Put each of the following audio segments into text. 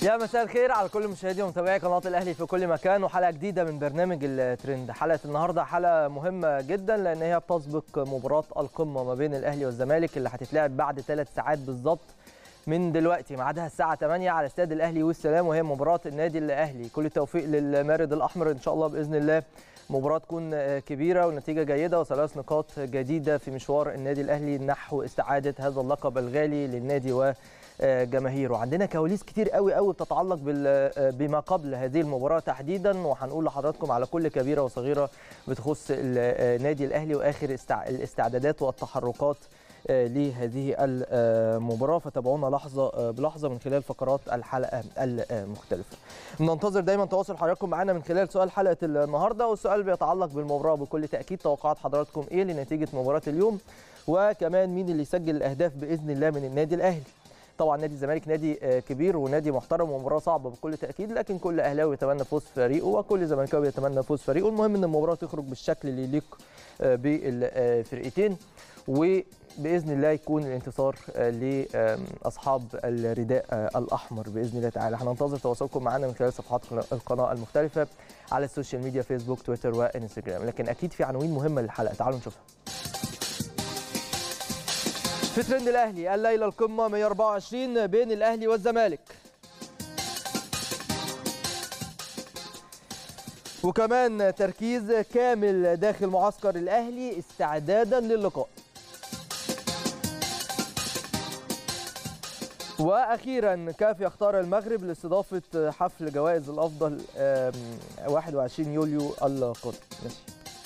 يا مساء الخير على كل مشاهدي ومتابعي قناه الاهلي في كل مكان وحلقه جديده من برنامج الترند حلقه النهارده حلقه مهمه جدا لان هي بتسبق مباراه القمه ما بين الاهلي والزمالك اللي هتتلعب بعد ثلاث ساعات بالظبط من دلوقتي ميعادها الساعه 8 على استاد الاهلي والسلام وهي مباراه النادي الاهلي كل التوفيق للمارد الاحمر ان شاء الله باذن الله مباراه تكون كبيره ونتيجه جيده وثلاث نقاط جديده في مشوار النادي الاهلي نحو استعاده هذا اللقب الغالي للنادي و جماهيره عندنا كواليس كتير قوي قوي بتتعلق بما قبل هذه المباراه تحديدا وهنقول لحضراتكم على كل كبيره وصغيره بتخص النادي الاهلي واخر الاستعدادات والتحركات لهذه المباراه فتابعونا لحظه بلحظه من خلال فقرات الحلقه المختلفه. ننتظر دايما تواصل حضراتكم معنا من خلال سؤال حلقه النهارده والسؤال بيتعلق بالمباراه بكل تاكيد توقعات حضراتكم ايه لنتيجه مباراه اليوم وكمان مين اللي يسجل الاهداف باذن الله من النادي الاهلي. طبعا نادي الزمالك نادي كبير ونادي محترم ومباراه صعبه بكل تاكيد لكن كل اهلاوي يتمنى فوز فريقه وكل زملكاوي يتمنى فوز فريقه المهم ان المباراه تخرج بالشكل اللي يليق بالفرقتين وباذن الله يكون الانتصار لاصحاب الرداء الاحمر باذن الله تعالى هننتظر تواصلكم معنا من خلال صفحات القناه المختلفه على السوشيال ميديا فيسبوك تويتر وانستجرام لكن اكيد في عناوين مهمه للحلقه تعالوا نشوفها في ترند الاهلي الليله القمه 124 بين الاهلي والزمالك وكمان تركيز كامل داخل معسكر الاهلي استعدادا للقاء واخيرا كاف يختار المغرب لاستضافه حفل جوائز الافضل 21 يوليو القادم ماشي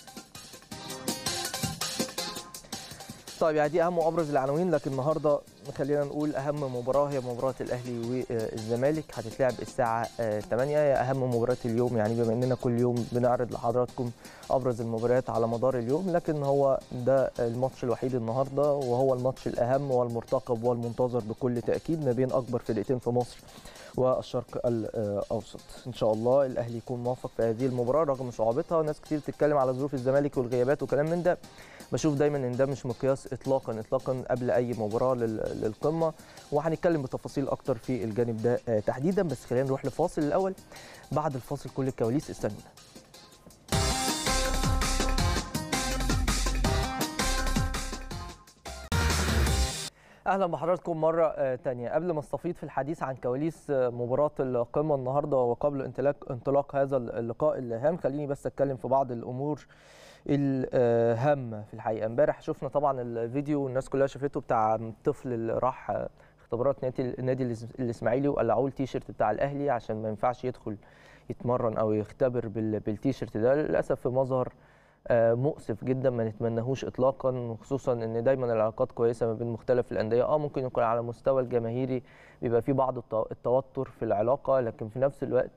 طيب يعني دي اهم وابرز العناوين لكن النهارده خلينا نقول اهم مباراه هي مباراه الاهلي والزمالك هتتلعب الساعه 8 هي اهم مباراه اليوم يعني بما اننا كل يوم بنعرض لحضراتكم ابرز المباريات على مدار اليوم لكن هو ده الماتش الوحيد النهارده وهو الماتش الاهم والمرتقب والمنتظر بكل تاكيد ما بين اكبر فرقتين في مصر والشرق الاوسط ان شاء الله الاهلي يكون موفق في هذه المباراه رغم صعوبتها ناس كتير بتتكلم على ظروف الزمالك والغيابات وكلام من ده بشوف دايما ان ده مش مقياس اطلاقا اطلاقا قبل اي مباراه للقمه وهنتكلم بتفاصيل اكتر في الجانب ده تحديدا بس خلينا نروح لفاصل الاول بعد الفاصل كل الكواليس استنونا اهلا بحضراتكم مره تانية قبل ما استفيض في الحديث عن كواليس مباراه القمه النهارده وقبل انطلاق انطلاق هذا اللقاء الهام خليني بس اتكلم في بعض الامور الهامه في الحقيقه امبارح شفنا طبعا الفيديو الناس كلها شافته بتاع الطفل اللي راح اختبارات نادي النادي الاسماعيلي وقلعوه التيشيرت بتاع الاهلي عشان ما ينفعش يدخل يتمرن او يختبر بالتيشيرت ده للاسف في مظهر مؤسف جدا ما نتمناهوش اطلاقا خصوصا ان دايما العلاقات كويسه ما بين مختلف الانديه اه ممكن يكون على المستوى الجماهيري بيبقى في بعض التوتر في العلاقه لكن في نفس الوقت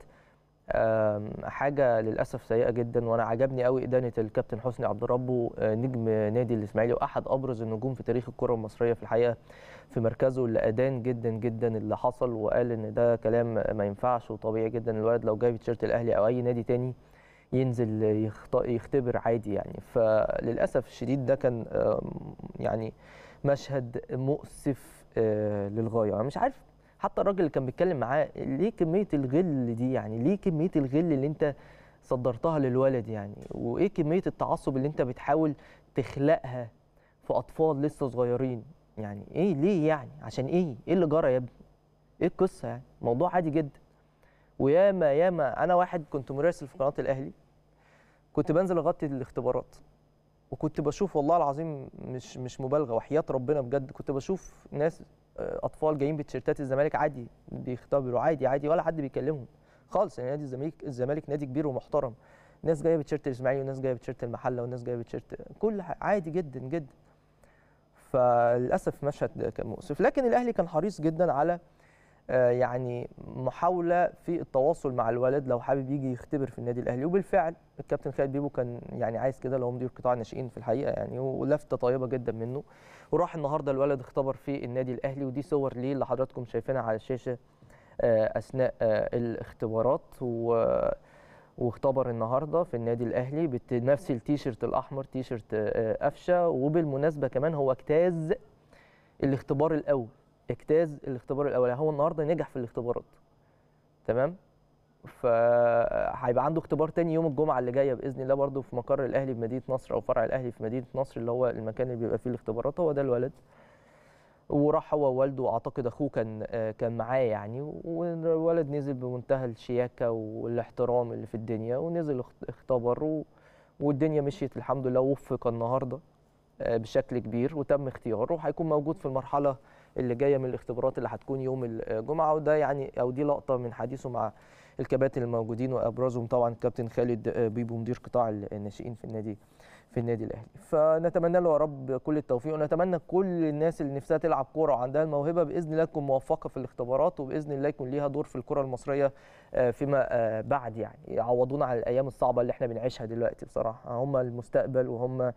حاجه للاسف سيئه جدا وانا عجبني قوي ادانه الكابتن حسني عبد ربه نجم نادي الاسماعيلي واحد ابرز النجوم في تاريخ الكره المصريه في الحقيقه في مركزه اللي ادان جدا جدا اللي حصل وقال ان ده كلام ما ينفعش وطبيعي جدا الولد لو جايب تيشيرت الاهلي او اي نادي تاني ينزل يختبر عادي يعني فللاسف الشديد ده كان يعني مشهد مؤسف للغايه انا مش عارف حتى الراجل اللي كان بيتكلم معاه ليه كميه الغل دي يعني ليه كميه الغل اللي انت صدرتها للولد يعني وايه كميه التعصب اللي انت بتحاول تخلقها في اطفال لسه صغيرين يعني ايه ليه يعني عشان ايه ايه اللي جرى يا ابني ايه القصه يعني موضوع عادي جدا وياما ياما انا واحد كنت مراسل في قناه الاهلي كنت بنزل اغطي الاختبارات وكنت بشوف والله العظيم مش مش مبالغه وحياه ربنا بجد كنت بشوف ناس اطفال جايين بتيشيرتات الزمالك عادي بيختبروا عادي عادي ولا حد بيكلمهم خالص يعني نادي الزمالك الزمالك نادي كبير ومحترم ناس جايه بتيشيرت الاسماعيلي وناس جايه بتيشيرت المحله وناس جايه بتيشيرت كل عادي جدا جدا فللاسف مشهد كان مؤسف لكن الاهلي كان حريص جدا على يعني محاوله في التواصل مع الولد لو حابب يجي يختبر في النادي الاهلي وبالفعل الكابتن خالد بيبو كان يعني عايز كده لو مدير قطاع الناشئين في الحقيقه يعني ولفته طيبه جدا منه وراح النهارده الولد اختبر في النادي الاهلي ودي صور ليه اللي حضراتكم شايفينها على الشاشه اثناء الاختبارات و واختبر النهارده في النادي الاهلي بنفس التيشيرت الاحمر تيشيرت قفشه وبالمناسبه كمان هو اجتاز الاختبار الاول اجتاز الاختبار الاول هو النهارده نجح في الاختبارات تمام فهيبقى عنده اختبار تاني يوم الجمعه اللي جايه باذن الله برضه في مقر الاهلي في مدينه نصر او فرع الاهلي في مدينه نصر اللي هو المكان اللي بيبقى فيه الاختبارات هو ده الولد وراح هو ووالده واعتقد اخوه كان آه، كان معاه يعني والولد نزل بمنتهى الشياكه والاحترام اللي في الدنيا ونزل اخت- اختبر و- والدنيا مشيت الحمد لله وفق النهارده آه، بشكل كبير وتم اختياره وهيكون موجود في المرحله اللي جايه من الاختبارات اللي هتكون يوم الجمعه وده يعني او دي لقطه من حديثه مع الكباتن الموجودين وابرزهم طبعا الكابتن خالد آه، بيبو مدير قطاع الناشئين في النادي في النادي الاهلي فنتمنى له يا رب كل التوفيق ونتمنى كل الناس اللي نفسها تلعب كوره وعندها الموهبه باذن الله تكون موفقه في الاختبارات وباذن الله يكون ليها دور في الكره المصريه آه، فيما آه، بعد يعني يعوضونا على الايام الصعبه اللي احنا بنعيشها دلوقتي بصراحه هم المستقبل وهم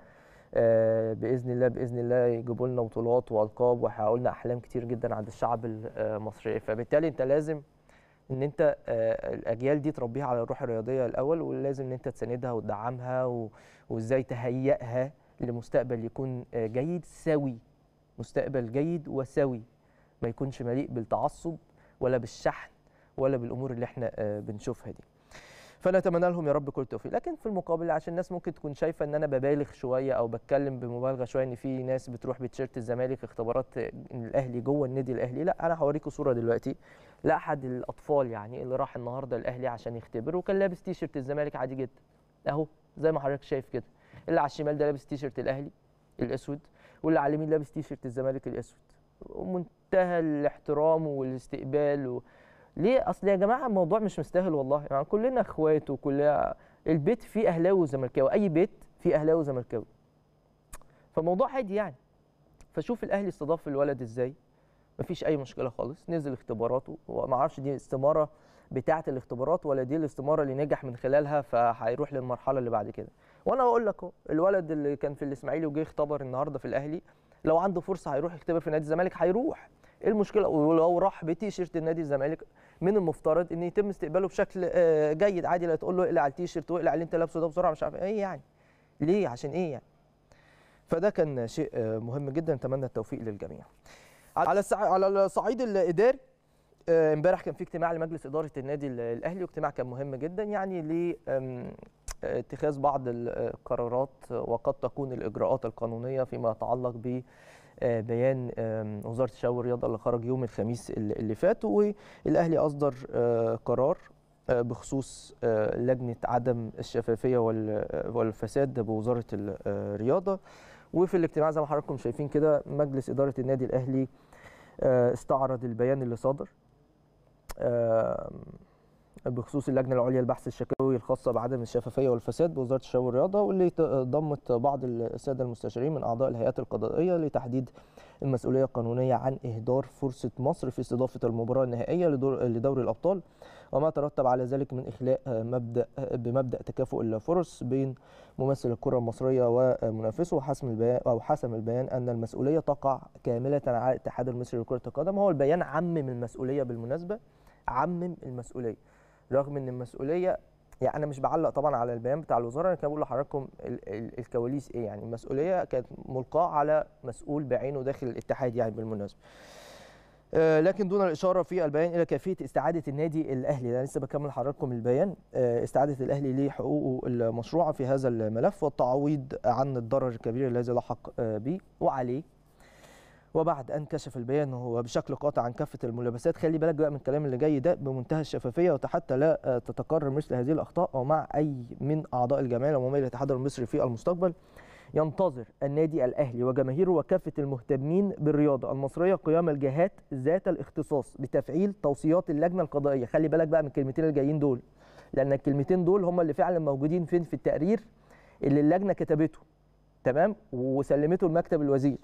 آه، باذن الله باذن الله يجيبوا لنا بطولات والقاب ويحققوا لنا احلام كتير جدا عند الشعب المصري فبالتالي انت لازم ان انت آه، الاجيال دي تربيها على الروح الرياضيه الاول ولازم ان انت تساندها وتدعمها و- وازاي تهيئها لمستقبل يكون آه، جيد سوي مستقبل جيد وسوي ما يكونش مليء بالتعصب ولا بالشحن ولا بالامور اللي احنا آه، بنشوفها دي فنتمنى لهم يا رب كل التوفيق لكن في المقابل عشان الناس ممكن تكون شايفه ان انا ببالغ شويه او بتكلم بمبالغه شويه ان في ناس بتروح بتيشيرت الزمالك اختبارات الاهلي جوه النادي الاهلي لا انا هوريكم صوره دلوقتي لاحد الاطفال يعني اللي راح النهارده الاهلي عشان يختبر وكان لابس تيشيرت الزمالك عادي جدا اهو زي ما حضرتك شايف كده اللي على الشمال ده لابس تيشيرت الاهلي الاسود واللي على اليمين لابس تيشيرت الزمالك الاسود ومنتهى الاحترام والاستقبال و... ليه اصل يا جماعه الموضوع مش مستاهل والله يعني كلنا اخوات وكلنا البيت فيه اهلاوي وزملكاوي اي بيت فيه اهلاوي وزملكاوي فالموضوع عادي يعني فشوف الاهلي استضاف الولد ازاي مفيش اي مشكله خالص نزل اختباراته وما اعرفش دي استماره بتاعه الاختبارات ولا دي الاستماره اللي نجح من خلالها فهيروح للمرحله اللي بعد كده وانا بقول لك اهو الولد اللي كان في الاسماعيلي وجه اختبر النهارده في الاهلي لو عنده فرصه هيروح يختبر في نادي الزمالك هيروح ايه المشكله ولو راح بتيشيرت النادي الزمالك من المفترض ان يتم استقباله بشكل آه، جيد عادي لا تقول له اقلع التيشيرت واقلع اللي انت لابسه ده بسرعه مش عارف ايه يعني ليه عشان ايه يعني فده كان شيء آه، مهم جدا نتمنى التوفيق للجميع على السع... على الصعيد الاداري آه، امبارح كان في اجتماع لمجلس اداره النادي ال- الاهلي واجتماع كان مهم جدا يعني ل آم، اتخاذ بعض القرارات وقد تكون الاجراءات القانونيه فيما يتعلق ب آه، بيان آم، وزاره الشباب والرياضه اللي خرج يوم الخميس اللي اللي فات والاهلي اصدر آه، قرار آه، بخصوص آه، لجنه عدم الشفافيه وال- والفساد بوزاره الرياضه وفي الاجتماع زي ما حضراتكم شايفين كده مجلس اداره النادي الاهلي آه، استعرض البيان اللي صدر آه، بخصوص اللجنه العليا لبحث الشكاوي الخاصه بعدم الشفافيه والفساد بوزاره الشباب والرياضه واللي ت- ضمت بعض الساده المستشارين من اعضاء الهيئات القضائيه لتحديد المسؤوليه القانونيه عن اهدار فرصه مصر في استضافه المباراه النهائيه لدور لدوري الابطال وما ترتب على ذلك من اخلاء آه، مبدا آه، بمبدا تكافؤ الفرص بين ممثل الكره المصريه ومنافسه وحسم البيان او حسم البيان ان المسؤوليه تقع كامله على الاتحاد المصري لكره القدم هو البيان عمم المسؤوليه بالمناسبه عمم المسؤوليه رغم ان المسؤوليه يعني انا مش بعلق طبعا على البيان بتاع الوزاره انا كان بقول لحضراتكم ال- ال- الكواليس ايه يعني المسؤوليه كانت ملقاه على مسؤول بعينه داخل الاتحاد يعني بالمناسبه آه، لكن دون الاشاره في البيان الى كيفيه استعاده النادي الاهلي انا لسه بكمل حضراتكم البيان آه، استعاده الاهلي لحقوقه المشروعه في هذا الملف والتعويض عن الضرر الكبير الذي لحق آه، به وعليه وبعد ان كشف البيان هو بشكل قاطع عن كافه الملابسات خلي بالك بقى من الكلام اللي جاي ده بمنتهى الشفافيه وحتى لا آه، تتكرر مثل هذه الاخطاء ومع اي من اعضاء الجمعيه العموميه للاتحاد المصري في المستقبل ينتظر النادي الاهلي وجماهيره وكافه المهتمين بالرياضه المصريه قيام الجهات ذات الاختصاص بتفعيل توصيات اللجنه القضائيه خلي بالك بقى من الكلمتين اللي جايين دول لان الكلمتين دول هم اللي فعلا موجودين فين في التقرير اللي اللجنه كتبته تمام وسلمته لمكتب الوزير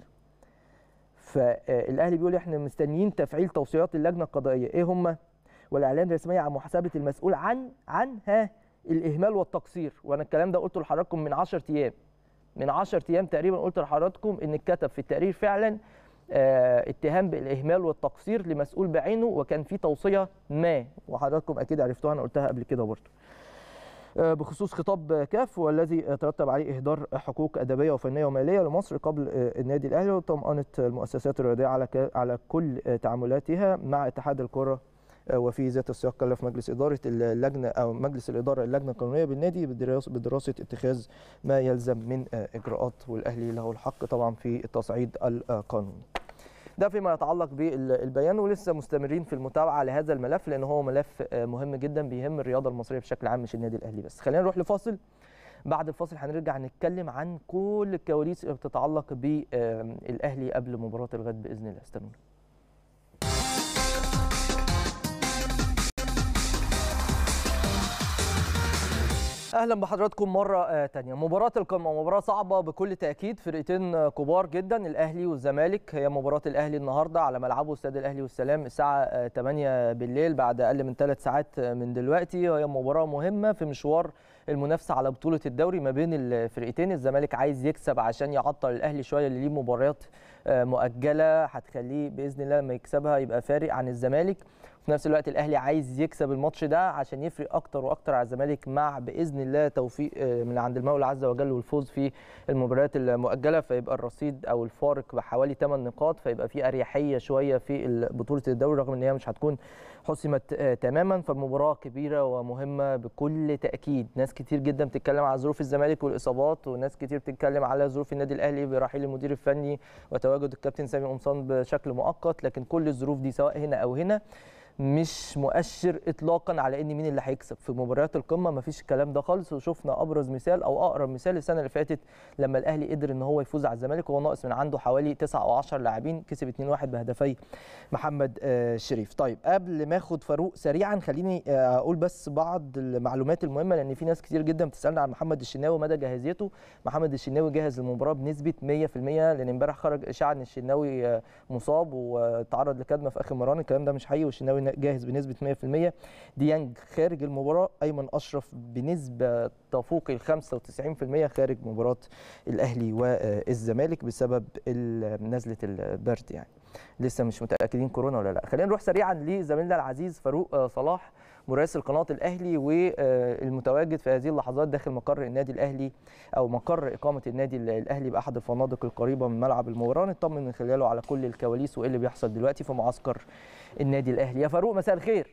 فالاهلي بيقول احنا مستنيين تفعيل توصيات اللجنه القضائيه ايه هم والاعلان رسميا عن محاسبه المسؤول عن عن ها الاهمال والتقصير وانا الكلام ده قلته لحضراتكم من 10 ايام من 10 ايام تقريبا قلت لحضراتكم ان اتكتب في التقرير فعلا آه، اتهام بالاهمال والتقصير لمسؤول بعينه وكان في توصيه ما وحضراتكم اكيد عرفتوها انا قلتها قبل كده برضه آه، بخصوص خطاب كاف والذي ترتب عليه اهدار حقوق ادبيه وفنيه وماليه لمصر قبل آه، النادي الاهلي وطمانه المؤسسات الرياضيه على ك- على كل آه، تعاملاتها مع اتحاد الكره وفي ذات السياق كلف مجلس اداره اللجنه او مجلس الاداره اللجنه القانونيه بالنادي بدراسه بدراسه اتخاذ ما يلزم من اجراءات والاهلي له الحق طبعا في التصعيد القانوني. ده فيما يتعلق بالبيان ولسه مستمرين في المتابعه لهذا الملف لان هو ملف مهم جدا بيهم الرياضه المصريه بشكل عام مش النادي الاهلي بس خلينا نروح لفاصل بعد الفاصل هنرجع نتكلم عن كل الكواليس اللي بتتعلق بالاهلي قبل مباراه الغد باذن الله استنونا اهلا بحضراتكم مره تانية مباراه القمه مباراه صعبه بكل تاكيد فرقتين كبار جدا الاهلي والزمالك هي مباراه الاهلي النهارده على ملعبه استاد الاهلي والسلام الساعه 8 بالليل بعد اقل من ثلاث ساعات من دلوقتي وهي مباراه مهمه في مشوار المنافسه على بطوله الدوري ما بين الفرقتين الزمالك عايز يكسب عشان يعطل الاهلي شويه اللي ليه مباريات مؤجله هتخليه باذن الله لما يكسبها يبقى فارق عن الزمالك في نفس الوقت الاهلي عايز يكسب الماتش ده عشان يفرق اكتر واكتر على الزمالك مع باذن الله توفيق من عند المولى عز وجل والفوز في المباريات المؤجله فيبقى الرصيد او الفارق بحوالي 8 نقاط فيبقى في اريحيه شويه في بطوله الدوري رغم ان هي مش هتكون حسمت تماما فالمباراه كبيره ومهمه بكل تاكيد ناس كتير جدا بتتكلم على ظروف الزمالك والاصابات وناس كتير بتتكلم على ظروف النادي الاهلي برحيل المدير الفني وتواجد الكابتن سامي قمصان بشكل مؤقت لكن كل الظروف دي سواء هنا او هنا مش مؤشر اطلاقا على ان مين اللي هيكسب في مباريات القمه مفيش الكلام ده خالص وشفنا ابرز مثال او اقرب مثال السنه اللي فاتت لما الاهلي قدر ان هو يفوز على الزمالك وهو ناقص من عنده حوالي 9 او 10 لاعبين كسب 2-1 بهدفي محمد شريف طيب قبل ما اخد فاروق سريعا خليني اقول بس بعض المعلومات المهمه لان في ناس كتير جدا بتسالنا عن محمد الشناوي مدى جاهزيته محمد الشناوي جاهز للمباراه بنسبه 100% لان امبارح خرج اشاعه ان الشناوي مصاب وتعرض لكدمه في اخر مران الكلام ده مش حقيقي والشناوي جاهز بنسبه 100% ديانج خارج المباراه ايمن اشرف بنسبه تفوق ال 95% خارج مباراه الاهلي والزمالك بسبب نزله البرد يعني لسه مش متاكدين كورونا ولا لا خلينا نروح سريعا لزميلنا العزيز فاروق صلاح مراسل قناه الاهلي والمتواجد في هذه اللحظات داخل مقر النادي الاهلي او مقر اقامه النادي الاهلي باحد الفنادق القريبه من ملعب المباراه نطمن من خلاله على كل الكواليس وايه اللي بيحصل دلوقتي في معسكر النادي الاهلي يا فاروق مساء الخير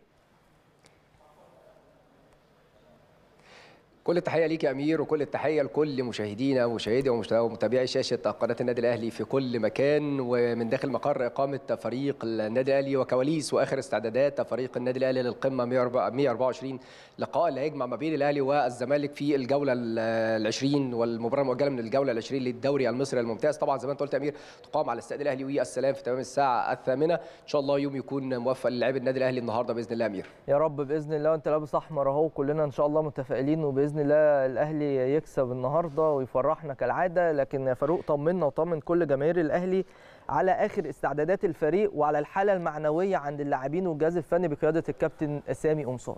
كل التحيه ليك يا امير وكل التحيه لكل مشاهدينا ومشاهدي ومتابعي شاشه قناه النادي الاهلي في كل مكان ومن داخل مقر اقامه فريق النادي الاهلي وكواليس واخر استعدادات فريق النادي الاهلي للقمه 124 لقاء اللي هيجمع ما بين الاهلي والزمالك في الجوله ال20 والمباراه المؤجله من الجوله ال20 للدوري المصري الممتاز طبعا زي ما انت قلت يا امير تقام على استاد الاهلي والسلام في تمام الساعه الثامنه ان شاء الله يوم يكون موفق للاعبي النادي الاهلي النهارده باذن الله يا امير يا رب باذن الله وانت لابس احمر اهو كلنا ان شاء الله متفائلين وباذن باذن الله الاهلي يكسب النهارده ويفرحنا كالعاده لكن يا فاروق طمنا وطمن كل جماهير الاهلي على اخر استعدادات الفريق وعلى الحاله المعنويه عند اللاعبين والجهاز الفني بقياده الكابتن سامي قمصان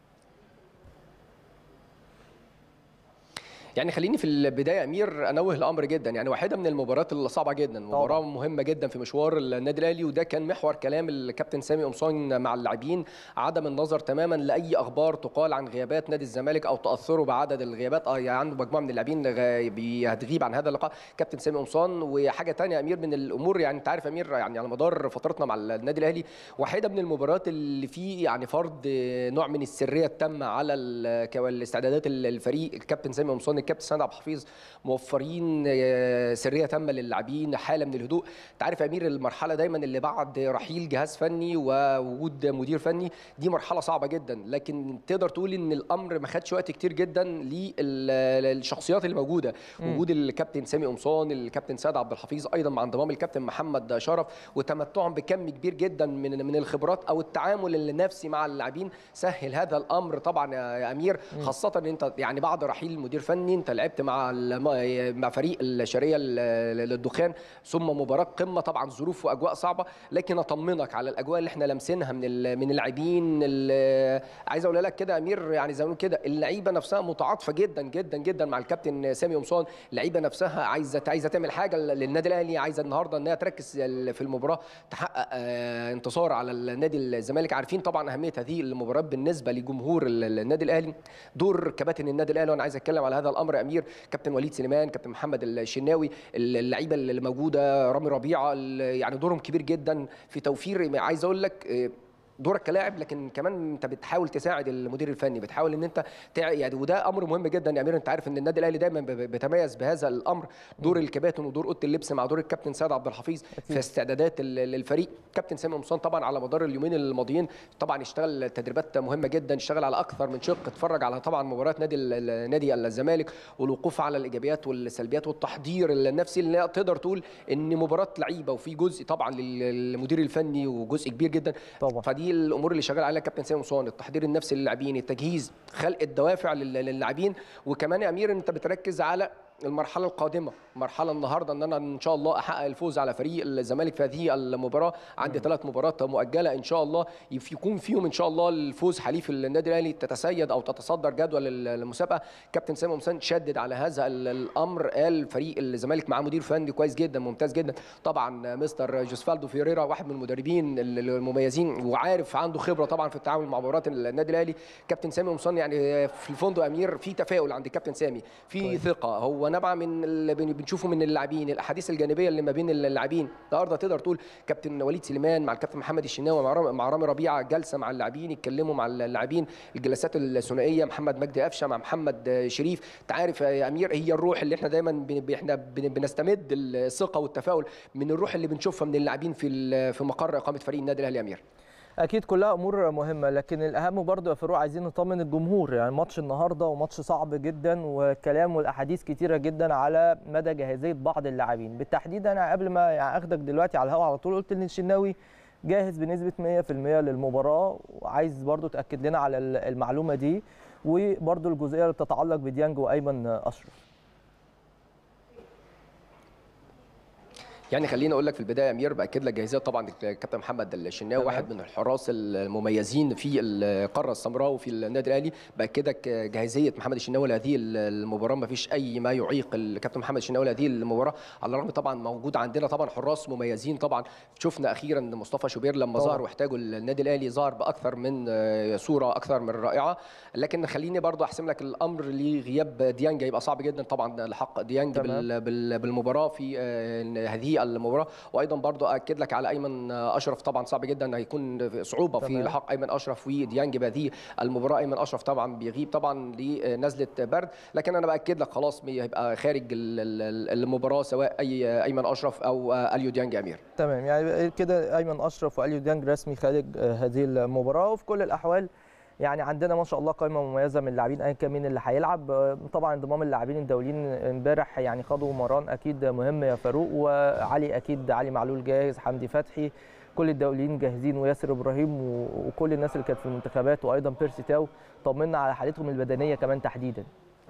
يعني خليني في البدايه امير انوه الامر جدا يعني واحده من المباريات الصعبه جدا مباراه مهمه جدا في مشوار النادي الاهلي وده كان محور كلام الكابتن سامي قمصان مع اللاعبين عدم النظر تماما لاي اخبار تقال عن غيابات نادي الزمالك او تاثره بعدد الغيابات اه يعني عنده مجموعه من اللاعبين هتغيب عن هذا اللقاء كابتن سامي قمصان وحاجه ثانيه امير من الامور يعني انت عارف امير يعني على مدار فترتنا مع النادي الاهلي واحده من المباريات اللي فيه يعني فرض نوع من السريه التامه على الاستعدادات الفريق الكابتن سامي قمصان الكابتن سند عبد الحفيظ موفرين سريه تامه للاعبين حاله من الهدوء انت عارف يا امير المرحله دايما اللي بعد رحيل جهاز فني ووجود مدير فني دي مرحله صعبه جدا لكن تقدر تقول ان الامر ما خدش وقت كتير جدا للشخصيات اللي موجوده م. وجود الكابتن سامي قمصان الكابتن سيد عبد الحفيظ ايضا مع انضمام الكابتن محمد شرف وتمتعهم بكم كبير جدا من من الخبرات او التعامل النفسي مع اللاعبين سهل هذا الامر طبعا يا امير خاصه ان انت يعني بعد رحيل مدير فني انت لعبت مع مع فريق الشرقيه للدخان ثم مباراه قمه طبعا ظروف واجواء صعبه لكن اطمنك على الاجواء اللي احنا لامسينها من من اللاعبين عايز اقول لك كده يا امير يعني زي ما كده اللعيبه نفسها متعاطفه جدا جدا جدا مع الكابتن سامي قمصان اللعيبه نفسها عايزه عايزه تعمل حاجه للنادي الاهلي عايزه النهارده انها تركز في المباراه تحقق انتصار على النادي الزمالك عارفين طبعا اهميه هذه المباراه بالنسبه لجمهور النادي الاهلي دور كباتن النادي الاهلي وانا عايز اتكلم على هذا الامر يا امير كابتن وليد سليمان كابتن محمد الشناوي اللعيبه اللي موجوده رامي ربيعه يعني دورهم كبير جدا في توفير عايز اقول لك دورك كلاعب لكن كمان انت بتحاول تساعد المدير الفني بتحاول ان انت تع... يعني وده امر مهم جدا يا امير انت عارف ان النادي الاهلي دايما ب- بيتميز بهذا الامر دور الكباتن ودور اوضه اللبس مع دور الكابتن سيد عبد الحفيظ في استعدادات ال- للفريق كابتن سامي قمصان طبعا على مدار اليومين الماضيين طبعا اشتغل تدريبات مهمه جدا اشتغل على اكثر من شق اتفرج على طبعا مباريات نادي ال- ال- نادي الزمالك والوقوف على الايجابيات والسلبيات والتحضير النفسي اللي تقدر تقول ان مباراه لعيبه وفي جزء طبعا لل- للمدير الفني وجزء كبير جدا طبعا. فدي الامور اللي شغال عليها كابتن سامي قمصان التحضير النفسي للاعبين التجهيز خلق الدوافع لل- للاعبين وكمان يا امير انت بتركز على المرحله القادمه مرحله النهارده ان انا ان شاء الله احقق الفوز على فريق الزمالك في هذه المباراه عندي ثلاث مباريات مؤجله ان شاء الله يف- يكون فيهم ان شاء الله الفوز حليف النادي الاهلي تتسيد او تتصدر جدول ال- المسابقه كابتن سامي قمصان شدد على هذا ال- الامر قال فريق الزمالك معاه مدير فني كويس جدا ممتاز جدا طبعا مستر جوسفالدو فيوريرا واحد من المدربين ال- المميزين وعارف عنده خبره طبعا في التعامل مع مباريات النادي الاهلي كابتن سامي قمصان يعني في الفندق امير في تفاؤل عند كابتن سامي في ثقه هو نبع من اللي بن- بنشوفه من اللاعبين الاحاديث الجانبيه اللي ما بين اللاعبين النهارده تقدر تقول كابتن وليد سليمان مع الكابتن محمد الشناوي مع رامي- مع رامي ربيعه جلسه مع اللاعبين يتكلموا مع اللاعبين الجلسات الثنائيه محمد مجدي قفشه مع محمد شريف انت عارف يا امير هي الروح اللي احنا دايما بن- احنا بن- بنستمد الثقه والتفاؤل من الروح اللي بنشوفها من اللاعبين في ال- في مقر اقامه فريق النادي الاهلي يا امير اكيد كلها امور مهمه لكن الاهم برضو يا فاروق عايزين نطمن الجمهور يعني ماتش النهارده وماتش صعب جدا والكلام والاحاديث كتيره جدا على مدى جاهزيه بعض اللاعبين بالتحديد انا قبل ما يعني اخدك دلوقتي على الهواء على طول قلت ان الشناوي جاهز بنسبه 100% للمباراه وعايز برضو تاكد لنا على المعلومه دي وبرضو الجزئيه اللي بتتعلق بديانج وايمن اشرف يعني خليني اقول لك في البدايه يا امير باكد لك جاهزيه طبعا الكابتن محمد الشناوي تمام. واحد من الحراس المميزين في القاره السمراء وفي النادي الاهلي باكد لك جاهزيه محمد الشناوي لهذه المباراه ما فيش اي ما يعيق الكابتن محمد الشناوي لهذه المباراه على الرغم طبعا موجود عندنا طبعا حراس مميزين طبعا شفنا اخيرا مصطفى شوبير لما طبعاً. ظهر واحتاجوا النادي الاهلي ظهر باكثر من صوره اكثر من رائعه لكن خليني برضو احسم لك الامر لغياب ديانج يبقى صعب جدا طبعا لحق ديانج تمام. بال بال- بالمباراه في آه، هذه المباراه وايضا برضو اكد لك على ايمن اشرف طبعا صعب جدا هيكون في صعوبه في تمام. لحق ايمن اشرف وديانج بهذه المباراه ايمن اشرف طبعا بيغيب طبعا لنزله برد لكن انا باكد لك خلاص هيبقى خارج ال- ال- المباراه سواء اي ايمن اشرف او آه، اليو ديانج يا امير تمام يعني كده ايمن اشرف واليو ديانج رسمي خارج آه، هذه المباراه وفي كل الاحوال يعني عندنا ما شاء الله قائمه مميزه من اللاعبين ايا كان مين اللي هيلعب آه، طبعا انضمام اللاعبين الدوليين امبارح يعني خدوا مران اكيد مهم يا فاروق وعلي اكيد علي معلول جاهز حمدي فتحي كل الدوليين جاهزين وياسر ابراهيم و- وكل الناس اللي كانت في المنتخبات وايضا بيرسي تاو طمنا على حالتهم البدنيه كمان تحديدا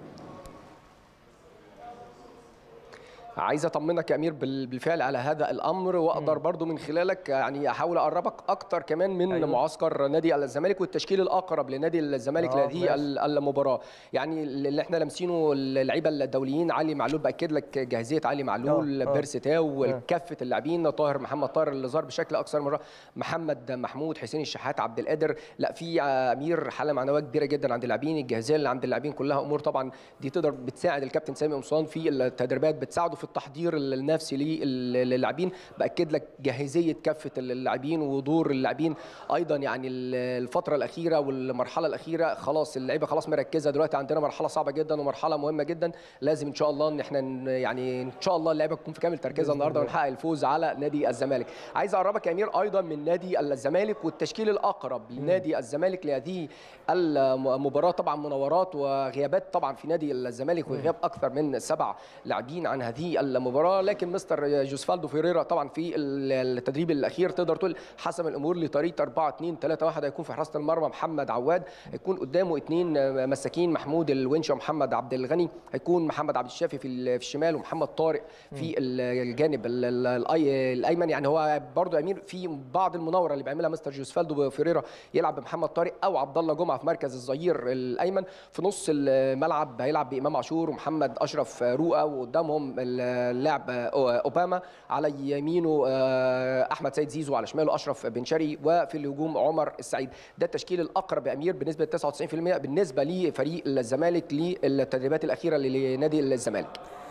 عايز اطمنك يا امير بال- بالفعل على هذا الامر واقدر برضو من خلالك يعني احاول اقربك اكتر كمان من أيوة. أيوة. معسكر نادي الزمالك والتشكيل الاقرب لنادي الزمالك آه، لهذه ماشي. ال- المباراه يعني اللي احنا لامسينه اللعيبه الدوليين علي معلول باكد لك جاهزيه علي معلول آه، آه. بيرسي تاو آه. كافه اللاعبين طاهر محمد طاهر اللي ظهر بشكل اكثر مره محمد محمود حسين الشحات عبد القادر لا في آه، امير حاله معنويه كبيره جدا عند اللاعبين الجاهزيه اللي عند اللاعبين كلها امور طبعا دي تقدر بتساعد الكابتن سامي قمصان في التدريبات بتساعده في التحضير النفسي لل- للاعبين باكد لك جاهزيه كافه اللاعبين ودور اللاعبين ايضا يعني ال- الفتره الاخيره والمرحله الاخيره خلاص اللعيبه خلاص مركزه دلوقتي عندنا مرحله صعبه جدا ومرحله مهمه جدا لازم ان شاء الله ان احنا ن- يعني ان شاء الله اللعيبه تكون في كامل تركيزها بإذن النهارده الله. ونحقق الفوز على نادي الزمالك عايز اقربك يا امير ايضا من نادي الزمالك والتشكيل الاقرب لنادي الزمالك لهذه المباراه طبعا مناورات وغيابات طبعا في نادي الزمالك وغياب اكثر من سبع لاعبين عن هذه المباراه لكن مستر جوسفالدو فيريرا طبعا في التدريب الاخير تقدر تقول حسم الامور لطريقه 4 2 3 1 هيكون في حراسه المرمى محمد عواد هيكون قدامه اثنين مساكين محمود الونش ومحمد عبد الغني هيكون محمد عبد الشافي في ال- في الشمال ومحمد طارق في الجانب ال- ال- الأي- الايمن يعني هو برضو يا امير في بعض المناوره اللي بيعملها مستر جوسفالدو فيريرا يلعب بمحمد طارق او عبد الله جمعه في مركز الظهير الايمن في نص الملعب هيلعب بامام عاشور ومحمد اشرف رؤى وقدامهم اللاعب اوباما على يمينه آه، احمد سيد زيزو على شماله اشرف بن شرقي وفي الهجوم عمر السعيد ده التشكيل الاقرب يا امير بنسبه 99% بالنسبه لفريق الزمالك للتدريبات الاخيره لنادي الزمالك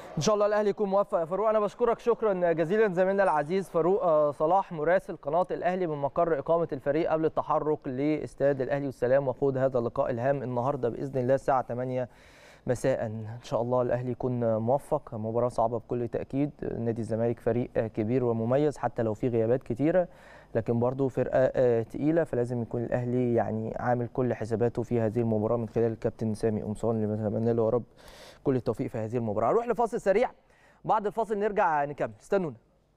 ان شاء الله الاهلي يكون موفق يا فاروق انا بشكرك شكرا جزيلا زميلنا العزيز فاروق صلاح مراسل قناه الاهلي من مقر اقامه الفريق قبل التحرك لاستاد الاهلي والسلام وخوض هذا اللقاء الهام النهارده باذن الله الساعه 8 مساء ان شاء الله الاهلي يكون موفق مباراه صعبه بكل تاكيد نادي الزمالك فريق كبير ومميز حتى لو في غيابات كتيره لكن برضه فرقه تقيله فلازم يكون الاهلي يعني عامل كل حساباته في هذه المباراه من خلال الكابتن سامي قمصان اللي بنتمنى له يا رب كل التوفيق في هذه المباراه نروح لفاصل سريع بعد الفاصل نرجع نكمل استنونا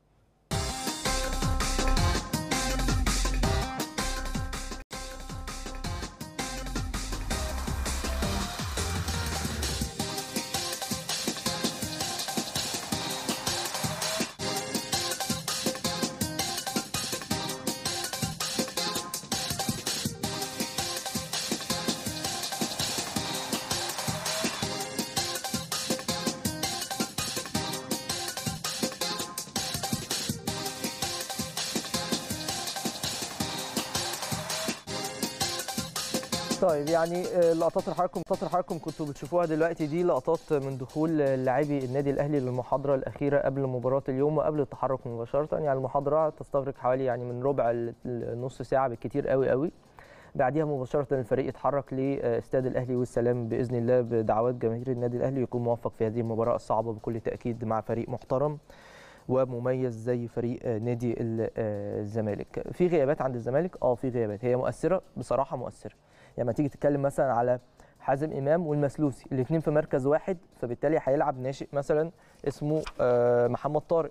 طيب يعني لقطات اللي حضراتكم لقطات اللي حضراتكم كنتوا بتشوفوها دلوقتي دي لقطات من دخول لاعبي النادي الاهلي للمحاضره الاخيره قبل مباراه اليوم وقبل التحرك مباشره يعني المحاضره تستغرق حوالي يعني من ربع لنص ساعه بالكثير قوي قوي بعديها مباشره الفريق يتحرك لاستاد الاهلي والسلام باذن الله بدعوات جماهير النادي الاهلي يكون موفق في هذه المباراه الصعبه بكل تاكيد مع فريق محترم ومميز زي فريق نادي الزمالك في غيابات عند الزمالك اه في غيابات هي مؤثره بصراحه مؤثره يعني لما تيجي تتكلم مثلا على حازم امام والمسلوسي الاثنين في مركز واحد فبالتالي هيلعب ناشئ مثلا اسمه محمد طارق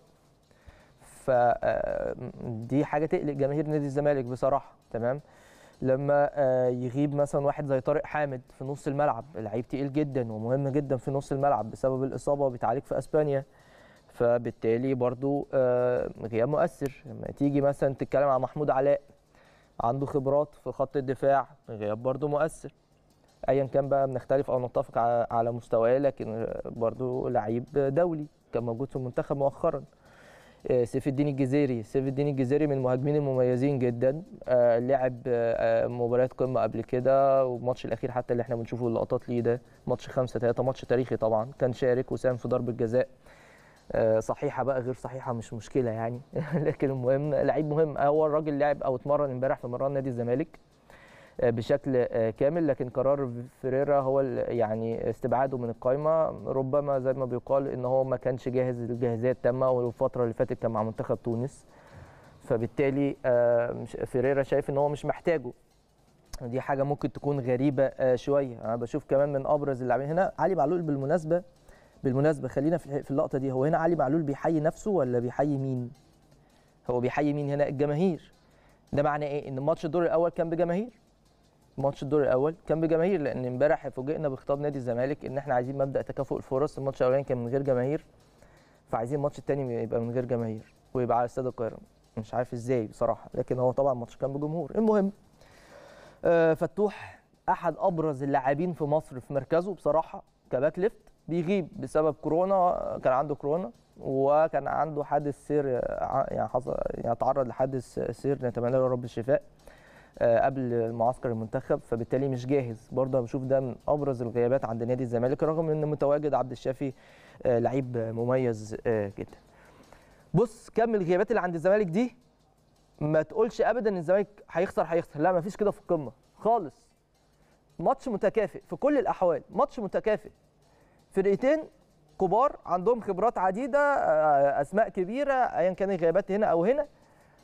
فدي حاجه تقلق جماهير نادي الزمالك بصراحه تمام لما يغيب مثلا واحد زي طارق حامد في نص الملعب لعيب تقيل جدا ومهم جدا في نص الملعب بسبب الاصابه وبيتعالج في اسبانيا فبالتالي برضو غياب مؤثر لما تيجي مثلا تتكلم عن محمود علاء عنده خبرات في خط الدفاع غياب برضو مؤثر ايا كان بقى بنختلف او نتفق على مستواه لكن برضو لعيب دولي كان موجود في المنتخب مؤخرا سيف الدين الجزيري سيف الدين الجزيري من المهاجمين المميزين جدا لعب مباريات قمه قبل كده والماتش الاخير حتى اللي احنا بنشوفه اللقطات ليه ده ماتش 5 3 ماتش تاريخي طبعا كان شارك وساهم في ضربه جزاء صحيحه بقى غير صحيحه مش مشكله يعني لكن المهم لعيب مهم هو الراجل لعب او اتمرن امبارح في مران نادي الزمالك بشكل كامل لكن قرار فيريرا هو يعني استبعاده من القائمه ربما زي ما بيقال ان هو ما كانش جاهز الجاهزيه التامه والفتره اللي فاتت كان مع منتخب تونس فبالتالي فيريرا شايف ان هو مش محتاجه دي حاجه ممكن تكون غريبه شويه انا بشوف كمان من ابرز اللاعبين هنا علي معلول بالمناسبه بالمناسبه خلينا في اللقطه دي هو هنا علي معلول بيحيي نفسه ولا بيحيي مين هو بيحيي مين هنا الجماهير ده معناه ايه ان ماتش الدور الاول كان بجماهير ماتش الدور الاول كان بجماهير لان امبارح فوجئنا بخطاب نادي الزمالك ان احنا عايزين مبدا تكافؤ الفرص الماتش الاولاني كان من غير جماهير فعايزين الماتش الثاني يبقى من غير جماهير ويبقى على استاد القاهره مش عارف ازاي بصراحه لكن هو طبعا الماتش كان بجمهور المهم آه فتوح احد ابرز اللاعبين في مصر في مركزه بصراحه كباك ليفت بيغيب بسبب كورونا كان عنده كورونا وكان عنده حادث سير يعني حصل يعني تعرض لحادث سير نتمنى له رب الشفاء قبل معسكر المنتخب فبالتالي مش جاهز برضه بشوف ده من ابرز الغيابات عند نادي الزمالك رغم ان متواجد عبد الشافي لعيب مميز جدا بص كم الغيابات اللي عند الزمالك دي ما تقولش ابدا ان الزمالك هيخسر هيخسر لا ما فيش كده في القمه خالص ماتش متكافئ في كل الاحوال ماتش متكافئ فرقتين كبار عندهم خبرات عديده اسماء كبيره ايا كان الغيابات هنا او هنا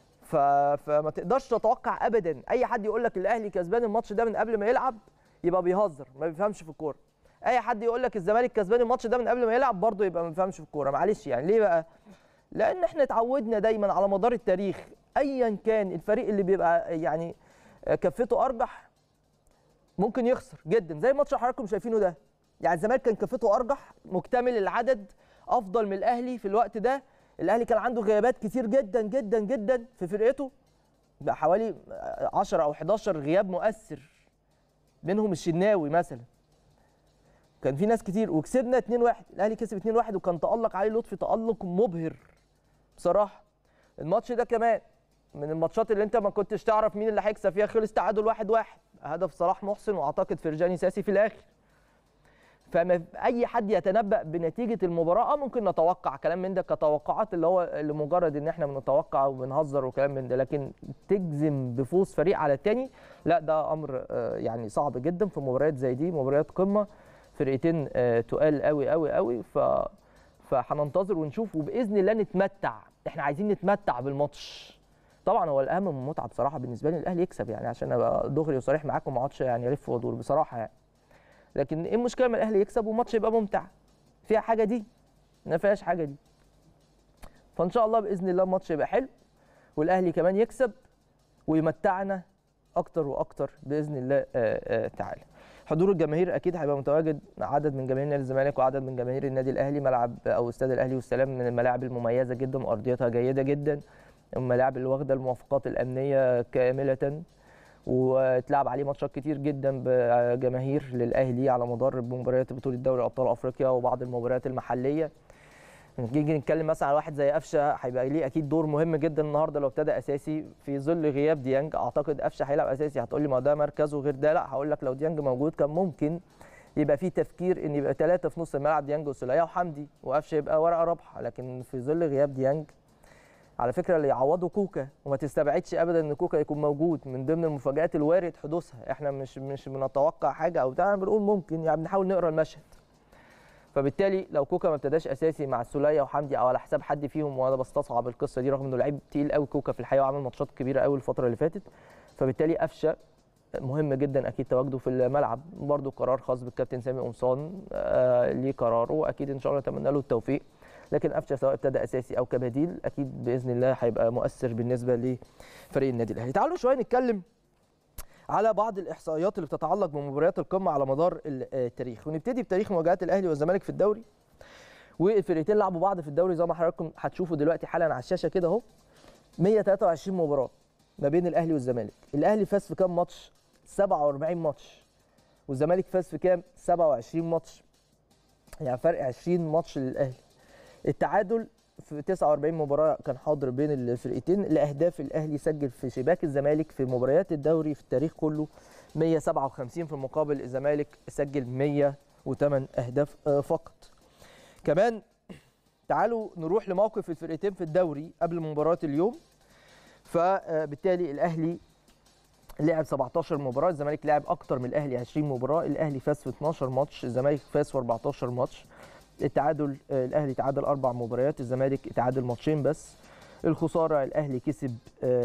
فما تقدرش تتوقع ابدا اي حد يقول لك الاهلي كسبان الماتش ده من قبل ما يلعب يبقى بيهزر ما بيفهمش في الكوره اي حد يقول لك الزمالك كسبان الماتش ده من قبل ما يلعب برضه يبقى ما بيفهمش في الكوره معلش يعني ليه بقى لان احنا اتعودنا دايما على مدار التاريخ ايا كان الفريق اللي بيبقى يعني كفته ارجح ممكن يخسر جدا زي الماتش اللي حضراتكم شايفينه ده يعني الزمالك كان كفته ارجح مكتمل العدد افضل من الاهلي في الوقت ده الاهلي كان عنده غيابات كتير جدا جدا جدا في فرقته بقى حوالي 10 او 11 غياب مؤثر منهم الشناوي مثلا كان في ناس كتير وكسبنا 2-1 الاهلي كسب 2-1 وكان تالق علي لطفي تالق مبهر بصراحه الماتش ده كمان من الماتشات اللي انت ما كنتش تعرف مين اللي هيكسب فيها خلص تعادل 1-1 هدف صلاح محسن واعتقد فرجاني ساسي في الاخر فما اي حد يتنبأ بنتيجه المباراه ممكن نتوقع كلام من ده كتوقعات اللي هو لمجرد ان احنا بنتوقع وبنهزر وكلام من ده لكن تجزم بفوز فريق على الثاني لا ده امر يعني صعب جدا في مباريات زي دي مباريات قمه فرقتين تقال قوي قوي قوي ف فهننتظر ونشوف وباذن الله نتمتع احنا عايزين نتمتع بالماتش طبعا هو الاهم من المتعه بصراحه بالنسبه لي الاهلي يكسب يعني عشان ابقى دغري وصريح معاكم ما اقعدش يعني الف وادور بصراحه يعني لكن ايه المشكله ما الاهلي يكسب والماتش يبقى ممتع فيها حاجه دي ما فيهاش حاجه دي فان شاء الله باذن الله الماتش يبقى حلو والاهلي كمان يكسب ويمتعنا اكتر واكتر باذن الله تعالى حضور الجماهير اكيد هيبقى متواجد عدد من جماهير نادي الزمالك وعدد من جماهير النادي الاهلي ملعب او استاد الاهلي والسلام من الملاعب المميزه جدا وارضيتها جيده جدا الملاعب اللي واخده الموافقات الامنيه كامله واتلعب عليه ماتشات كتير جدا بجماهير للاهلي على مدار مباريات بطوله دوري ابطال افريقيا وبعض المباريات المحليه نيجي نتكلم مثلا على واحد زي قفشه هيبقى ليه اكيد دور مهم جدا النهارده لو ابتدى اساسي في ظل غياب ديانج اعتقد قفشه هيلعب اساسي هتقول لي ما ده مركزه غير ده لا هقول لك لو ديانج موجود كان ممكن يبقى في تفكير ان يبقى ثلاثه في نص الملعب ديانج وسوليه وحمدي وقفشه يبقى ورقه رابحه لكن في ظل غياب ديانج على فكره اللي يعوضوا كوكا وما تستبعدش ابدا ان كوكا يكون موجود من ضمن المفاجات الوارد حدوثها احنا مش مش بنتوقع حاجه او بتاع بنقول ممكن يعني بنحاول نقرا المشهد فبالتالي لو كوكا ما ابتداش اساسي مع السوليه وحمدي او على حساب حد فيهم وانا بستصعب القصه دي رغم انه لعيب تقيل قوي كوكا في الحقيقه وعمل ماتشات كبيره قوي الفتره اللي فاتت فبالتالي قفشه مهم جدا اكيد تواجده في الملعب برضو قرار خاص بالكابتن سامي قمصان آه ليه قراره واكيد ان شاء الله نتمنى له التوفيق لكن قفشه سواء ابتدى اساسي او كبديل اكيد باذن الله هيبقى مؤثر بالنسبه لفريق النادي الاهلي تعالوا شويه نتكلم على بعض الاحصائيات اللي بتتعلق بمباريات القمه على مدار التاريخ ونبتدي بتاريخ مواجهات الاهلي والزمالك في الدوري والفرقتين لعبوا بعض في الدوري زي ما حضراتكم هتشوفوا دلوقتي حالا على الشاشه كده اهو 123 مباراه ما بين الاهلي والزمالك الاهلي فاز في كام ماتش 47 ماتش والزمالك فاز في كام 27 ماتش يعني فرق 20 ماتش للاهلي التعادل في 49 مباراه كان حاضر بين الفرقتين لاهداف الاهلي سجل في شباك الزمالك في مباريات الدوري في التاريخ كله 157 في المقابل الزمالك سجل 108 اهداف فقط كمان تعالوا نروح لموقف الفرقتين في الدوري قبل مباراه اليوم فبالتالي الاهلي لعب 17 مباراه الزمالك لعب اكتر من الاهلي 20 مباراه الاهلي فاز في 12 ماتش الزمالك فاز في 14 ماتش التعادل الاهلي تعادل اربع مباريات الزمالك تعادل ماتشين بس الخساره الاهلي كسب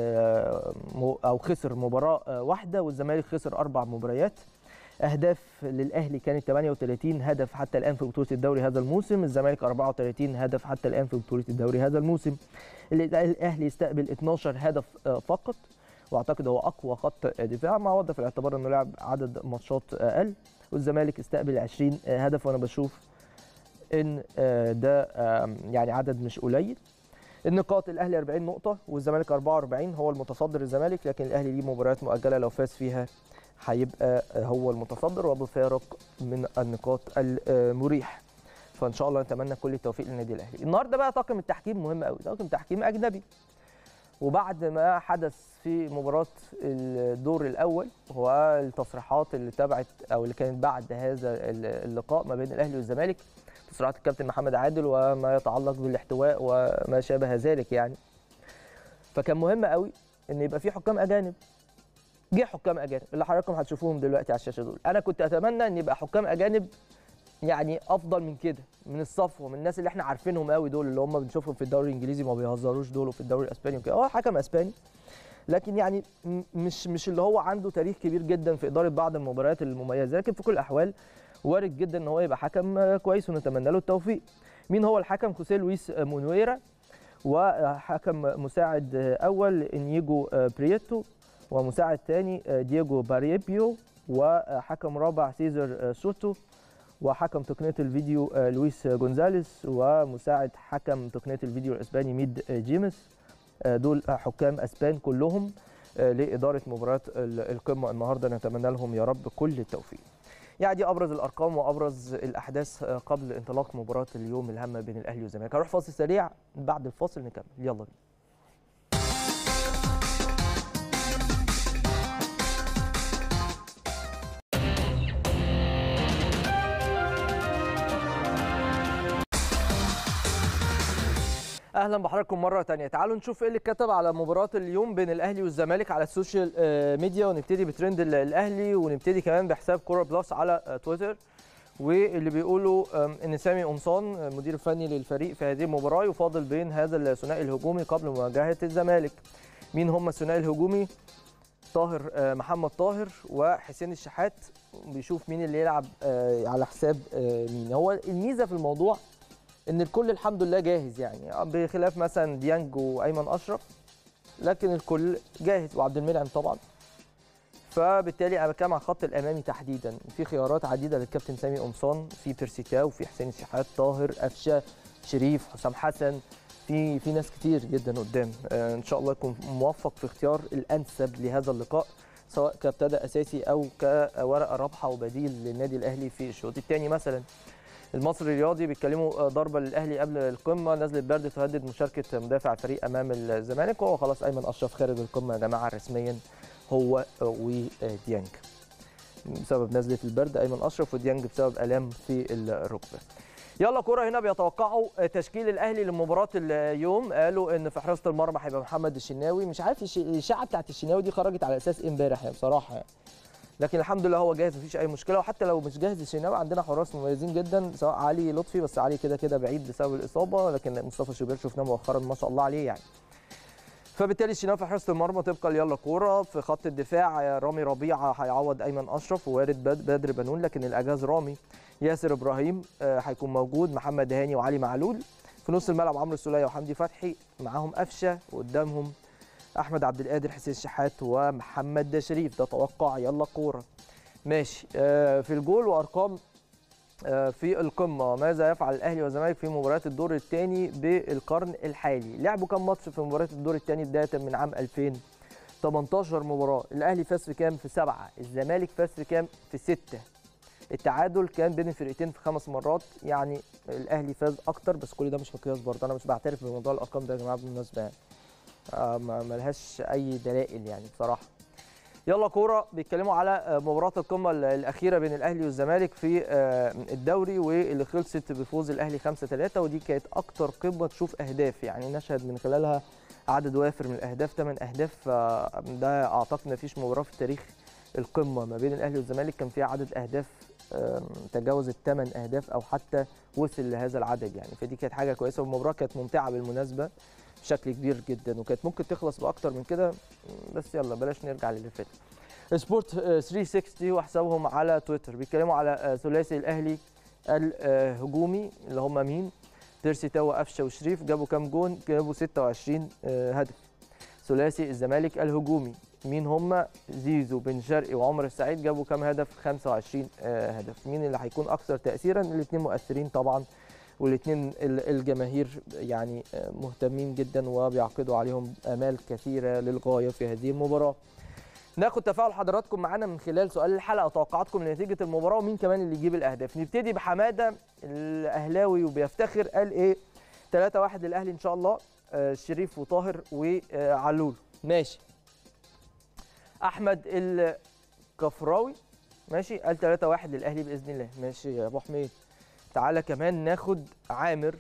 او خسر مباراه واحده والزمالك خسر اربع مباريات اهداف للاهلي كانت 38 هدف حتى الان في بطوله الدوري هذا الموسم الزمالك 34 هدف حتى الان في بطوله الدوري هذا الموسم الاهلي استقبل 12 هدف فقط واعتقد هو اقوى خط دفاع مع وضع في الاعتبار انه لعب عدد ماتشات اقل والزمالك استقبل 20 هدف وانا بشوف ان ده يعني عدد مش قليل النقاط الاهلي 40 نقطه والزمالك 44 هو المتصدر الزمالك لكن الاهلي ليه مباريات مؤجله لو فاز فيها هيبقى هو المتصدر وبفارق من النقاط المريح فان شاء الله نتمنى كل التوفيق للنادي الاهلي النهارده بقى طاقم التحكيم مهم قوي طاقم تحكيم اجنبي وبعد ما حدث في مباراه الدور الاول والتصريحات اللي تبعت او اللي كانت بعد هذا اللقاء ما بين الاهلي والزمالك تصريحات الكابتن محمد عادل وما يتعلق بالاحتواء وما شابه ذلك يعني فكان مهم قوي ان يبقى في حكام اجانب جه حكام اجانب اللي حضراتكم هتشوفوهم دلوقتي على الشاشه دول انا كنت اتمنى ان يبقى حكام اجانب يعني افضل من كده من الصفوه من الناس اللي احنا عارفينهم قوي دول اللي هم بنشوفهم في الدوري الانجليزي ما بيهزروش دول وفي الدوري الاسباني وكده هو حكم اسباني لكن يعني مش مش اللي هو عنده تاريخ كبير جدا في اداره بعض المباريات المميزه لكن في كل الاحوال وارد جدا ان هو يبقى حكم كويس ونتمنى له التوفيق مين هو الحكم خوسيه لويس مونويرا وحكم مساعد اول انيجو برييتو ومساعد ثاني دييجو باريبيو وحكم رابع سيزر سوتو وحكم تقنيه الفيديو لويس جونزاليس ومساعد حكم تقنيه الفيديو الاسباني ميد جيمس دول حكام اسبان كلهم لاداره مباريات القمه النهارده نتمنى لهم يا رب كل التوفيق يعني دي ابرز الارقام وابرز الاحداث قبل انطلاق مباراه اليوم الهامه بين الاهلي والزمالك هروح فاصل سريع بعد الفاصل نكمل يلا بينا اهلا بحضراتكم مره تانية تعالوا نشوف ايه اللي اتكتب على مباراه اليوم بين الاهلي والزمالك على السوشيال آه، ميديا ونبتدي بترند ال- الاهلي ونبتدي كمان بحساب كوره بلس على آه، تويتر واللي بيقولوا آم، ان سامي قمصان آه، المدير الفني للفريق في هذه المباراه يفاضل بين هذا الثنائي الهجومي قبل مواجهه الزمالك مين هم الثنائي الهجومي طاهر آه، محمد طاهر وحسين الشحات بيشوف مين اللي يلعب آه، على حساب آه، مين هو الميزه في الموضوع ان الكل الحمد لله جاهز يعني بخلاف مثلا ديانج وايمن اشرف لكن الكل جاهز وعبد المنعم طبعا فبالتالي انا بتكلم عن الخط الامامي تحديدا في خيارات عديده للكابتن سامي قمصان في بيرسيتاو في حسين الشحات طاهر قفشه شريف حسام حسن في في ناس كتير جدا قدام آه، ان شاء الله يكون موفق في اختيار الانسب لهذا اللقاء سواء كابتدى اساسي او كورقه رابحه وبديل للنادي الاهلي في الشوط الثاني مثلا المصري الرياضي بيتكلموا آه، ضربه للاهلي قبل القمه نزله برد تهدد مشاركه مدافع الفريق امام الزمالك وهو خلاص ايمن اشرف خارج القمه يا جماعه رسميا هو آه، وديانج بسبب نزله البرد ايمن اشرف وديانج بسبب الام في الركبه يلا كوره هنا بيتوقعوا آه، تشكيل الاهلي لمباراه اليوم قالوا ان في حراسه المرمى هيبقى محمد الشناوي مش عارف الش- الاشاعه بتاعت الشناوي دي خرجت على اساس ايه امبارح يعني بصراحه يعني. لكن الحمد لله هو جاهز مفيش اي مشكله وحتى لو مش جاهز الشناوي عندنا حراس مميزين جدا سواء علي لطفي بس علي كده كده بعيد بسبب الاصابه لكن مصطفى شوبير شفناه مؤخرا ما شاء الله عليه يعني فبالتالي الشناوي في حراسه المرمى طبقا ليلا كوره في خط الدفاع رامي ربيعه هيعوض ايمن اشرف ووارد بد- بدر بنون لكن الاجاز رامي ياسر ابراهيم آه، هيكون موجود محمد هاني وعلي معلول في نص الملعب عمرو السوليه وحمدي فتحي معاهم قفشه وقدامهم احمد عبد القادر حسين الشحات ومحمد شريف ده توقع يلا كوره ماشي آه، في الجول وارقام آه، في القمه ماذا يفعل الاهلي والزمالك في مباريات الدور الثاني بالقرن الحالي لعبوا كام ماتش في مباريات الدور الثاني بدايه من عام 2000 18 مباراه الاهلي فاز في كام في سبعه الزمالك فاز في كام في سته التعادل كان بين الفرقتين في خمس مرات يعني الاهلي فاز اكتر بس كل ده مش مقياس برضه انا مش بعترف بموضوع الارقام ده يا جماعه بالمناسبه يعني آه، ما ملهاش اي دلائل يعني بصراحه يلا كوره بيتكلموا على آه، مباراه القمه ال- الاخيره بين الاهلي والزمالك في آه، الدوري واللي خلصت بفوز الاهلي 5 3 ودي كانت اكتر قمه تشوف اهداف يعني نشهد من خلالها عدد وافر من الاهداف 8 اهداف آه، ده اعتقد ما فيش مباراه في تاريخ القمه ما بين الاهلي والزمالك كان فيها عدد اهداف آم، تجاوزت 8 اهداف او حتى وصل لهذا العدد يعني فدي كانت حاجه كويسه والمباراه كانت ممتعه بالمناسبه بشكل كبير جدا وكانت ممكن تخلص باكتر من كده بس يلا بلاش نرجع للي فات سبورت آه، 360 وحسابهم على تويتر بيتكلموا على آه، ثلاثي الاهلي الهجومي اللي هم مين تيرسي تاو قفشه وشريف جابوا كام جون جابوا 26 آه، هدف ثلاثي الزمالك الهجومي مين هم زيزو بن شرقي وعمر السعيد جابوا كام هدف 25 آه، هدف مين اللي هيكون اكثر تاثيرا الاثنين مؤثرين طبعا والاثنين الجماهير يعني آه، مهتمين جدا وبيعقدوا عليهم امال كثيره للغايه في هذه المباراه ناخد تفاعل حضراتكم معانا من خلال سؤال الحلقه وتوقعاتكم لنتيجه المباراه ومين كمان اللي يجيب الاهداف نبتدي بحماده الاهلاوي وبيفتخر قال ايه 3 1 للاهلي ان شاء الله آه، شريف وطاهر وعلول ماشي احمد الكفراوي ماشي قال 3 1 للاهلي باذن الله ماشي يا ابو حميد تعالى كمان ناخد عامر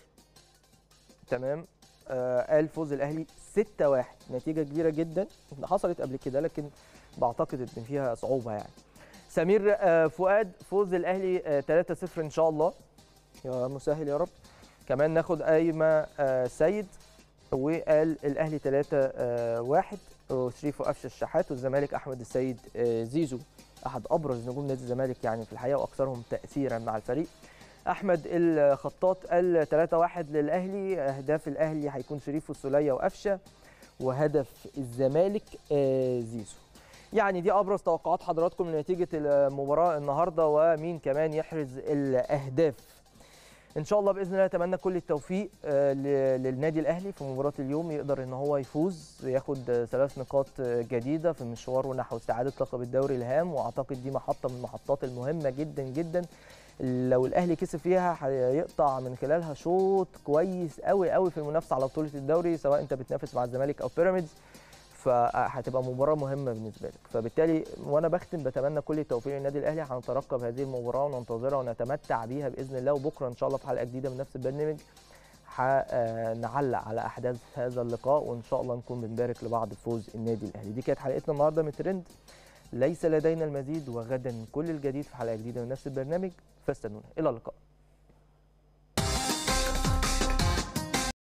تمام آه قال فوز الاهلي 6 1 نتيجه كبيره جدا حصلت قبل كده لكن بعتقد ان فيها صعوبه يعني سمير آه فؤاد فوز الاهلي آه 3 0 ان شاء الله يا مسهل يا رب كمان ناخد ايمه آه سيد وقال الاهلي 3 1 وشريف وقفشه الشحات والزمالك احمد السيد آه زيزو احد ابرز نجوم نادي الزمالك يعني في الحقيقه واكثرهم تاثيرا مع الفريق احمد الخطاط قال 3 1 للاهلي اهداف الاهلي هيكون شريف والسوليه وقفشه وهدف الزمالك آه، زيزو يعني دي ابرز توقعات حضراتكم لنتيجه المباراه النهارده ومين كمان يحرز الاهداف ان شاء الله باذن الله اتمنى كل التوفيق آه، ل- للنادي الاهلي في مباراه اليوم يقدر ان هو يفوز وياخد آه، ثلاث نقاط آه، جديده في مشواره نحو استعاده لقب الدوري الهام واعتقد دي محطه من المحطات المهمه جدا جدا لو الاهلي كسب فيها هيقطع من خلالها شوط كويس قوي قوي في المنافسه على بطوله الدوري سواء انت بتنافس مع الزمالك او بيراميدز فهتبقى مباراه مهمه بالنسبه لك فبالتالي وانا بختم بتمنى كل التوفيق للنادي الاهلي هنترقب هذه المباراه وننتظرها ونتمتع بيها باذن الله وبكره ان شاء الله في حلقه جديده من نفس البرنامج هنعلق على احداث هذا اللقاء وان شاء الله نكون بنبارك لبعض بفوز النادي الاهلي دي كانت حلقتنا النهارده من ترند ليس لدينا المزيد وغدا كل الجديد في حلقه جديده من نفس البرنامج فاستنونا الى اللقاء